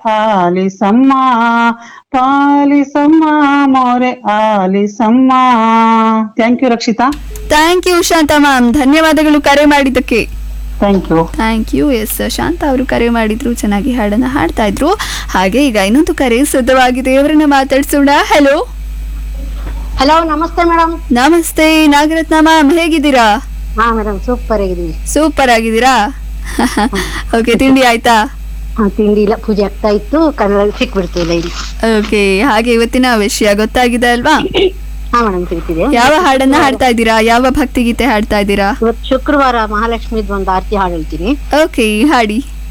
ಆಲಿಸಮ್ಮ ಪಾಲಿಸಮ್ಮ ಮೋರೆ ಆಲಿಸಮ್ಮ thank you Rakshita thank you Shanta ma'am ಧನ್ಯವಾದಗಳು ಕರೆ ಮಾಡಿದ್ದಕ್ಕೆ thank you thank you S Shanta ಅವರು ಕರೆ ಮಾಡಿದ್ರು ಚೆನ್ನಾಗಿ ಹಾಡನ್ನ ಹಾಡ್ತಾ ಇದ್ರು ಹಾಗೆ ಈಗ ಇನ್ನೊಂದು ಕರೆ ಸಿದ್ಧವಾಗಿದೆ ಅವರನ್ನ ಮಾತಾಡ್ಸೋಣ ಹಲೋ ಹಲೋ ನಮಸ್ತೆ ಮೇಡಮ್ ನಮಸ್ತೆ ನಾಗರತ್ನ ಮ್ಯಾಮ್ ಹೇಗಿದ್ದೀರಾ ಹಾ ಮೇಡಮ್ ಸೂಪರ್ ಆಗಿದ್ದೀವಿ ಸೂಪರ್ ಆಗಿದ್ದೀರಾ ಓಕೆ ತಿಂಡಿ ಆಯ್ತಾ ಹಾ ತಿಂಡಿ ಇಲ್ಲ ಪೂಜೆ ಆಗ್ತಾ ಇತ್ತು ಕನ್ನಡ ಸಿಕ್ಬಿಡ್ತಿಲ್ಲ ಇಲ್ಲಿ ಓಕೆ ಹಾಗೆ ಇವತ್ತಿನ ವಿಷಯ ಗೊತ್ತಾಗಿದೆ ಅಲ್ವಾ ಹಾ ಮೇಡಮ್ ಸಿಗ್ತಿದೆ ಯಾವ ಹಾಡನ್ನ ಹಾಡ್ತಾ ಇದ್ದೀರಾ ಯಾವ ಭಕ್ತಿಗೀತೆ ಹಾಡ್ತಾ ಇದ್ದೀರಾ ಇವತ್ತು ಶುಕ್ರವಾರ ಮಹಾಲಕ್ಷ್ಮಿದ್ ಒಂದು ಆರತಿ ಹಾಡು ಹೇಳ್ತೀನಿ ಓಕೆ ಹಾಡಿ